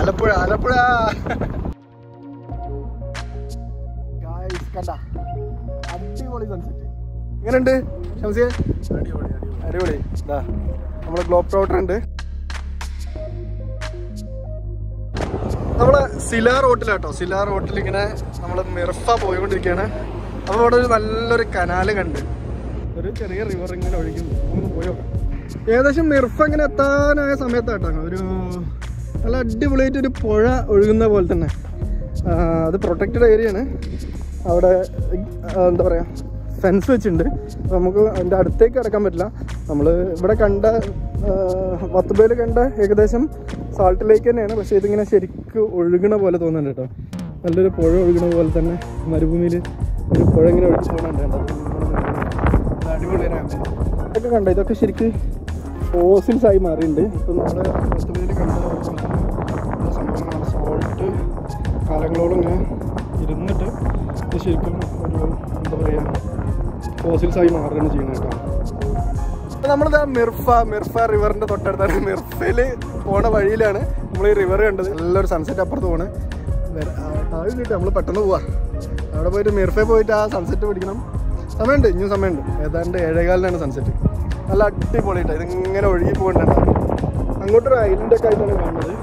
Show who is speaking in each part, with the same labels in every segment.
Speaker 1: Alappuzha Alappuzha Guys, കണ്ട അടിപൊളി sunset എങ്ങനെയുണ്ട് ഷംസിയെ അടിപൊളി ഇതാ നമ്മളെ ഗ്ലോബ് ട്രോട്ടർ ഉണ്ട് നമ്മള് സിലാ റോട്ടിലാട്ടോ സിലാ റോട്ടിൽ ഇങ്ങനെ നമ്മൾ മിർഫ പോയിക്കൊണ്ടിരിക്കുകയാണ് അപ്പോൾ ഇവിടെ ഒരു നല്ലൊരു കനാല് കണ്ട് ഒരു ചെറിയ റിവർ ഇങ്ങനെ ഒഴുകുന്നു നമുക്ക് പോയി നോക്കാം ഏകദേശം മിർഫ ഇങ്ങനെ എത്താനായ സമയത്താട്ടോ ഒരു നല്ല അടിപൊളിയായിട്ട് ഒരു പുഴ ഒഴുകുന്ന പോലെ തന്നെ ആ, അത് പ്രൊട്ടക്റ്റഡ് ഏരിയ ആണ് അവിടെ ആ, എന്താ പറയുക ഫെൻസ് വെച്ചിട്ടുണ്ട് അപ്പോൾ നമുക്ക് അതിൻ്റെ അടുത്തേക്ക് കിടക്കാൻ പറ്റില്ല നമ്മൾ ഇവിടെ കണ്ട വത്തുബയിൽ കണ്ട ഏകദേശം സാൾട്ട് ലേക്ക് തന്നെയാണ് പക്ഷേ ഇതിങ്ങനെ ശരിക്കും ഒഴുകണ പോലെ തോന്നുന്നുണ്ട് കേട്ടോ നല്ലൊരു പുഴ ഒഴുകണ പോലെ തന്നെ മരുഭൂമിയിൽ ഒരു പുഴ ഇങ്ങനെ ഒഴുകി പോകുന്നുണ്ട് കേട്ടോ അടിപൊളിയാണ് ഇതൊക്കെ കണ്ട ഇതൊക്കെ ശരിക്ക് ഫോസിൽസ് ആയി മാറിയിട്ടുണ്ട് ഇപ്പം നമ്മൾ വത്തുബയിൽ കണ്ട സംഭവങ്ങളാണ് സോൾട്ട് കാലങ്ങളോളം ഇങ്ങനെ ഇരുന്നിട്ട് ഇത് ശരിക്കും ഒരു എന്താ പറയുക ഫോസിൽസ് ആയി മാറുകയാണ് ചെയ്യുന്നത് കേട്ടോ അപ്പൊ നമ്മളിത് മിർഫ മിർഫ റിവറിന്റെ തൊട്ടടുത്താണ് മിർഫയില് പോണ വഴിയിലാണ് നമ്മൾ ഈ റിവർ കണ്ടത് നല്ലൊരു സൺസെറ്റ് അപ്പുറത്ത് പോണ് ആദ്യം കിട്ടും നമ്മൾ പെട്ടെന്ന് പോവാ അവിടെ പോയിട്ട് മിർഫയിൽ പോയിട്ട് ആ സൺസെറ്റ് പിടിക്കണം സമയമുണ്ട് ഇനിയും സമയമുണ്ട് ഏതാണ്ട് ഏഴേകാലിനാണ് സൺസെറ്റ് നല്ല അടിപൊളിയിട്ടാണ് ഇതിങ്ങനെ ഒഴുകി പോകണ്ടോ അങ്ങോട്ടൊരു ഐലൻഡൊക്കെ ആയിട്ടാണ് കാണുന്നത്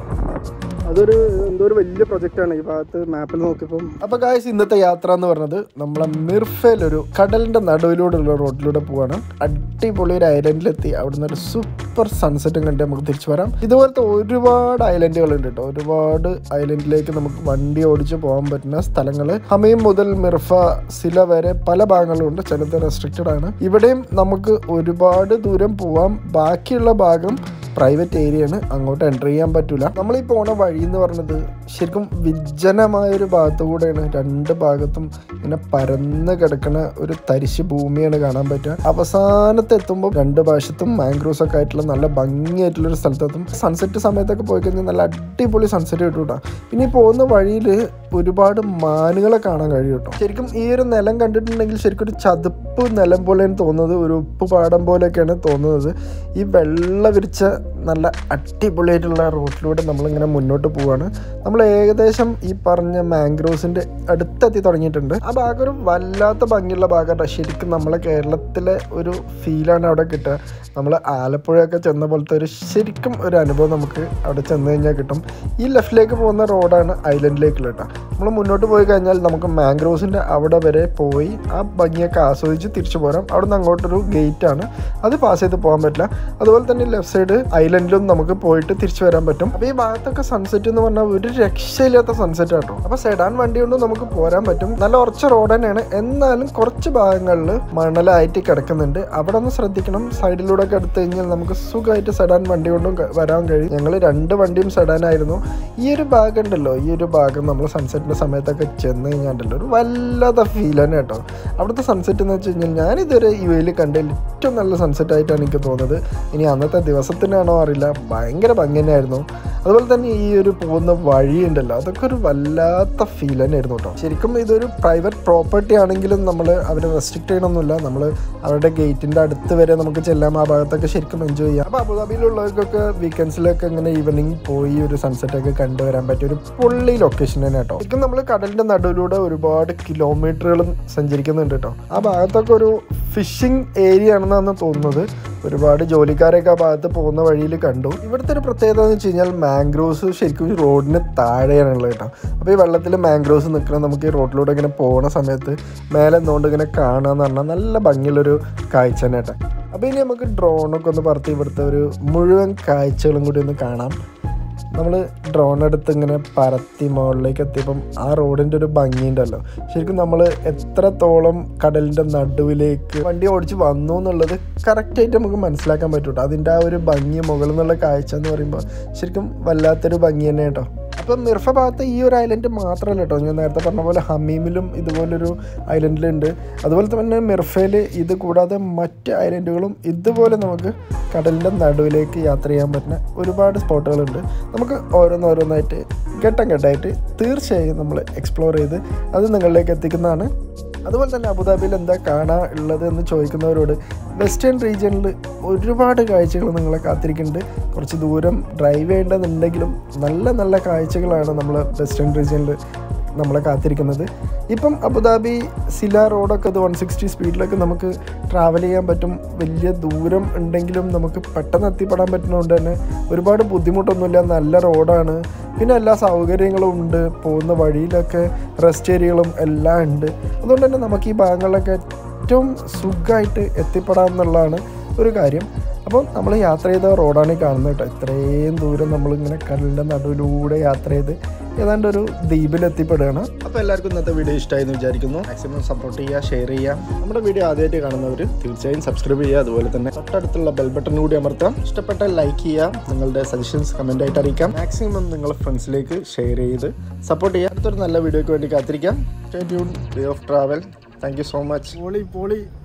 Speaker 1: അതൊരു എന്തോ ഒരു വലിയ പ്രൊജക്റ്റാണ് ഈ ഭാഗത്ത് മാപ്പിൽ നോക്കിയപ്പം അപ്പൊ ഗായ്സ് ഇന്നത്തെ യാത്ര എന്ന് പറഞ്ഞത് നമ്മളെ മിർഫയിൽ ഒരു കടലിന്റെ നടുവിലൂടെയുള്ള റോഡിലൂടെ പോവാണ് അടിപൊളി ഒരു ഐലൻഡിലെത്തി അവിടുന്ന് ഒരു സൂപ്പർ സൺസെറ്റും കണ്ട് നമുക്ക് തിരിച്ചു വരാം ഇതുപോലത്തെ ഒരുപാട് ഐലൻഡുകൾ ഉണ്ട് കേട്ടോ ഒരുപാട് ഐലൻഡിലേക്ക് നമുക്ക് വണ്ടി ഓടിച്ച് പോകാൻ പറ്റുന്ന സ്ഥലങ്ങൾ ഹമീം മുതൽ മിർഫ സില വരെ പല ഭാഗങ്ങളും ഉണ്ട് ചിലത് റെസ്ട്രിക്റ്റഡ് ആണ് ഇവിടെയും നമുക്ക് ഒരുപാട് ദൂരം പോവാം ബാക്കിയുള്ള ഭാഗം പ്രൈവറ്റ് ഏരിയ ആണ് അങ്ങോട്ട് എൻ്റർ ചെയ്യാൻ പറ്റൂല നമ്മൾ ഈ പോണ വഴി എന്ന് പറഞ്ഞത് ശരിക്കും വിജനമായ ഒരു ഭാഗത്തു കൂടെയാണ് രണ്ട് ഭാഗത്തും ഇങ്ങനെ പരന്ന് കിടക്കുന്ന ഒരു തരിശ് ഭൂമിയാണ് കാണാൻ പറ്റുക അവസാനത്ത് എത്തുമ്പോൾ രണ്ട് ഭാഷത്തും മാംഗ്രോസ് ഒക്കെ ആയിട്ടുള്ള നല്ല ഭംഗിയായിട്ടുള്ള ഒരു സ്ഥലത്തെത്തും സൺസെറ്റ് സമയത്തൊക്കെ പോയി കഴിഞ്ഞാൽ നല്ല അടിപൊളി സൺസെറ്റ് കിട്ടും കേട്ടോ പിന്നെ ഈ പോകുന്ന വഴിയിൽ ഒരുപാട് മാനുകളെ കാണാൻ കഴിയും കേട്ടോ ശരിക്കും ഈ ഒരു നിലം കണ്ടിട്ടുണ്ടെങ്കിൽ ശരിക്കും ഒരു ചതുപ്പ് നിലം പോലെയാണ് തോന്നുന്നത് ഒരു ഉപ്പ് പാടം പോലെയൊക്കെയാണ് തോന്നുന്നത് ഈ വെള്ള വിരിച്ച നല്ല അടിപൊളിയായിട്ടുള്ള റോട്ടിലൂടെ നമ്മളിങ്ങനെ മുന്നോട്ട് പോവാണ് നമ്മൾ ഏകദേശം ഈ പറഞ്ഞ മാംഗ്രോസിൻ്റെ അടുത്തെത്തി തുടങ്ങിയിട്ടുണ്ട് ആ ഭാഗം ഒരു വല്ലാത്ത ഭംഗിയുള്ള ഭാഗമാണ് ശരിക്കും നമ്മളെ കേരളത്തിലെ ഒരു ഫീലാണ് അവിടെ കിട്ടുക നമ്മൾ ആലപ്പുഴയൊക്കെ ചെന്ന പോലത്തെ ഒരു ശരിക്കും ഒരു അനുഭവം നമുക്ക് അവിടെ ചെന്ന് കഴിഞ്ഞാൽ കിട്ടും ഈ ലെഫ്റ്റിലേക്ക് പോകുന്ന റോഡാണ് ഐലൻഡിലേക്കുള്ള കേട്ടോ നമ്മൾ മുന്നോട്ട് പോയി കഴിഞ്ഞാൽ നമുക്ക് മാംഗ്രോസിൻ്റെ അവിടെ വരെ പോയി ആ ഭംഗിയൊക്കെ ആസ്വദിച്ച് തിരിച്ചു പോരാം അവിടെ നിന്ന് അങ്ങോട്ടൊരു ഗേറ്റ് ആണ് അത് പാസ് ചെയ്ത് പോകാൻ പറ്റില്ല അതുപോലെ തന്നെ ലെഫ്റ്റ് സൈഡ് ഐലൻഡിലും നമുക്ക് പോയിട്ട് തിരിച്ചു വരാൻ പറ്റും അപ്പോൾ ഈ ഭാഗത്തൊക്കെ സൺസെറ്റ് എന്ന് പറഞ്ഞാൽ ഒരു രക്ഷയില്ലാത്ത സൺസെറ്റ് ആട്ടോ അപ്പോൾ സെഡാൻ വണ്ടി കൊണ്ട് നമുക്ക് പോരാൻ പറ്റും നല്ല ഉറച്ച റോഡ് തന്നെയാണ് എന്നാലും കുറച്ച് ഭാഗങ്ങളിൽ മണലായിട്ട് കിടക്കുന്നുണ്ട് അവിടെ ഒന്ന് ശ്രദ്ധിക്കണം സൈഡിലൂടെ ഒക്കെ എടുത്തു കഴിഞ്ഞാൽ നമുക്ക് സുഖമായിട്ട് സെഡാൻ വണ്ടി കൊണ്ടും ക- വരാൻ കഴിയും ഞങ്ങൾ രണ്ട് വണ്ടിയും സെഡാൻ ആയിരുന്നു ഈ ഒരു ഭാഗം ഉണ്ടല്ലോ ഈ ഒരു ഭാഗം നമ്മൾ സൺസെറ്റിന്റെ സമയത്തൊക്കെ ചെന്ന് കഴിഞ്ഞാണ്ടല്ലോ ഒരു വല്ലാത്ത ഫീൽ തന്നെ കേട്ടോ അവിടുത്തെ സൺസെറ്റ് എന്ന് വെച്ച് കഴിഞ്ഞാൽ ഞാനിതുവരെ യു എയിൽ കണ്ടതിൽ ഏറ്റവും നല്ല സൺസെറ്റ് ആയിട്ടാണ് എനിക്ക് തോന്നുന്നത് ഇനി അന്നത്തെ ദിവസത്തിനാണോ അറിയില്ല ഭയങ്കര ഭംഗി തന്നെയായിരുന്നു അതുപോലെ തന്നെ ഈ ഒരു പോകുന്ന വഴിയുണ്ടല്ലോ അതൊക്കെ ഒരു വല്ലാത്ത ഫീൽ തന്നെയായിരുന്നു കേട്ടോ ശരിക്കും ഇതൊരു പ്രൈവറ്റ് പ്രോപ്പർട്ടി ആണെങ്കിലും നമ്മൾ അവരെ റെസ്ട്രിക്ട് ചെയ്യണമൊന്നുമില്ല നമ്മൾ അവരുടെ ഗേറ്റിൻ്റെ അടുത്ത് വരെ നമുക്ക് ചെല്ലാം ആ ഭാഗത്തൊക്കെ ശരിക്കും എൻജോയ് ചെയ്യാം അപ്പോൾ അബുദാബിയിലുള്ളവർക്കൊക്കെ വീക്കെൻഡ്സിലൊക്കെ ഇങ്ങനെ ഈവനിങ് പോയി ഒരു സൺസെറ്റ് ഒക്കെ കണ്ടുവരാൻ പറ്റിയ ഒരു പൊള്ളി ലൊക്കേഷൻ തന്നെ കേട്ടോ ശരിക്കും നമ്മൾ കടലിൻ്റെ നടുവിലൂടെ ഒരുപാട് കിലോമീറ്ററുകളും സഞ്ചരിക്കുന്നുണ്ട് കേട്ടോ ആ ഭാഗത്തൊക്കെ ഒരു ഫിഷിംഗ് ഏരിയ ആണെന്നാണ് തോന്നുന്നത് ഒരുപാട് ജോലിക്കാരൊക്കെ ആ ഭാഗത്ത് പോകുന്ന വഴിയിൽ കണ്ടു ഇവിടുത്തെ ഒരു പ്രത്യേകത എന്ന് വെച്ച് കഴിഞ്ഞാൽ മാംഗ്രോവ്സ് ശരിക്കും ഈ റോഡിന് താഴെയാണുള്ളത് കേട്ടോ അപ്പോൾ ഈ വെള്ളത്തിൽ മാംഗ്രോവ്സ് നിൽക്കണം നമുക്ക് ഈ റോഡിലൂടെ ഇങ്ങനെ പോകുന്ന സമയത്ത് മേലെ നിന്നുകൊണ്ട് ഇങ്ങനെ കാണുക എന്ന് പറഞ്ഞാൽ നല്ല ഭംഗിയുള്ളൊരു കാഴ്ച തന്നെ കേട്ടോ അപ്പോൾ ഇനി നമുക്ക് ഡ്രോണൊക്കെ ഒന്ന് പറത്തി ഇവിടുത്തെ ഒരു മുഴുവൻ കാഴ്ചകളും കൂടി ഒന്ന് കാണാം നമ്മൾ ഡ്രോൺ എടുത്ത് ഇങ്ങനെ പറത്തി മുകളിലേക്ക് എത്തിയപ്പം ആ റോഡിൻ്റെ ഒരു ഭംഗിയുണ്ടല്ലോ ശരിക്കും നമ്മൾ എത്രത്തോളം കടലിൻ്റെ നടുവിലേക്ക് വണ്ടി ഓടിച്ച് വന്നു എന്നുള്ളത് കറക്റ്റായിട്ട് നമുക്ക് മനസ്സിലാക്കാൻ പറ്റും കേട്ടോ അതിൻ്റെ ആ ഒരു ഭംഗി മുകളിൽ നിന്നുള്ള കാഴ്ച എന്ന് പറയുമ്പോൾ ശരിക്കും വല്ലാത്തൊരു ഭംഗി തന്നെ കേട്ടോ അപ്പം മിർഫ ഭാഗത്ത് ഈ ഒരു ഐലൻഡ് മാത്രമല്ല കേട്ടോ ഞാൻ നേരത്തെ പറഞ്ഞ പോലെ ഹമീമിലും ഇതുപോലൊരു ഐലൻഡിലുണ്ട് അതുപോലെ തന്നെ മിർഫയിൽ ഇത് കൂടാതെ മറ്റ് ഐലൻഡുകളും ഇതുപോലെ നമുക്ക് കടലിൻ്റെ നടുവിലേക്ക് യാത്ര ചെയ്യാൻ പറ്റുന്ന ഒരുപാട് സ്പോട്ടുകളുണ്ട് നമുക്ക് ഓരോന്നോരോന്നായിട്ട് ഘട്ടം ഘട്ടമായിട്ട് തീർച്ചയായും നമ്മൾ എക്സ്പ്ലോർ ചെയ്ത് അത് നിങ്ങളിലേക്ക് എത്തിക്കുന്നതാണ് അതുപോലെ തന്നെ അബുദാബിയിൽ എന്താ കാണാൻ ഉള്ളത് എന്ന് ചോദിക്കുന്നവരോട് വെസ്റ്റേൺ റീജിയനിൽ ഒരുപാട് കാഴ്ചകൾ നിങ്ങളെ കാത്തിരിക്കുന്നുണ്ട് കുറച്ച് ദൂരം ഡ്രൈവ് ചെയ്യേണ്ടതുണ്ടെങ്കിലും നല്ല നല്ല കാഴ്ചകളാണ് നമ്മൾ വെസ്റ്റേൺ റീജിയനിൽ നമ്മളെ കാത്തിരിക്കുന്നത് ഇപ്പം അബുദാബി സില റോഡൊക്കെ അത് വൺ സിക്സ്റ്റി സ്പീഡിലൊക്കെ നമുക്ക് ട്രാവൽ ചെയ്യാൻ പറ്റും വലിയ ദൂരം ഉണ്ടെങ്കിലും നമുക്ക് പെട്ടെന്ന് എത്തിപ്പെടാൻ പറ്റുന്നതുകൊണ്ട് തന്നെ ഒരുപാട് ബുദ്ധിമുട്ടൊന്നുമില്ല നല്ല റോഡാണ് പിന്നെ എല്ലാ സൗകര്യങ്ങളും ഉണ്ട് പോകുന്ന വഴിയിലൊക്കെ റെസ്റ്റ് ഏരിയകളും എല്ലാം ഉണ്ട് അതുകൊണ്ട് തന്നെ നമുക്ക് ഈ ഭാഗങ്ങളിലൊക്കെ ഏറ്റവും സുഖമായിട്ട് എത്തിപ്പെടാം എന്നുള്ളതാണ് ഒരു കാര്യം അപ്പോൾ നമ്മൾ യാത്ര ചെയ്ത റോഡാണ് ഈ കാണുന്നത് കേട്ടോ ഇത്രയും ദൂരം നമ്മളിങ്ങനെ കടലിൻ്റെ നടുവിലൂടെ യാത്ര ചെയ്ത് ഏതാണ്ട് ഒരു ദ്വീപിൽ എത്തിപ്പെടുകയാണ് അപ്പോൾ എല്ലാവർക്കും ഇന്നത്തെ വീഡിയോ ഇഷ്ടമായി എന്ന് വിചാരിക്കുന്നു മാക്സിമം സപ്പോർട്ട് ചെയ്യുക ഷെയർ ചെയ്യുക നമ്മുടെ വീഡിയോ ആദ്യമായിട്ട് കാണുന്നവർ തീർച്ചയായും സബ്സ്ക്രൈബ് ചെയ്യുക അതുപോലെ തന്നെ തൊട്ടടുത്തുള്ള ബെൽ ബട്ടൺ കൂടി അമർത്താം ഇഷ്ടപ്പെട്ടാൽ ലൈക്ക് ചെയ്യുക നിങ്ങളുടെ സജഷൻസ് കമൻ്റ് ആയിട്ട് അറിയിക്കാം മാക്സിമം നിങ്ങളുടെ ഫ്രണ്ട്സിലേക്ക് ഷെയർ ചെയ്ത് സപ്പോർട്ട് ചെയ്യുക അടുത്തൊരു നല്ല വീഡിയോയ്ക്ക് വേണ്ടി കാത്തിരിക്കാം stay tune way of travel thank you so much പോളി പോളി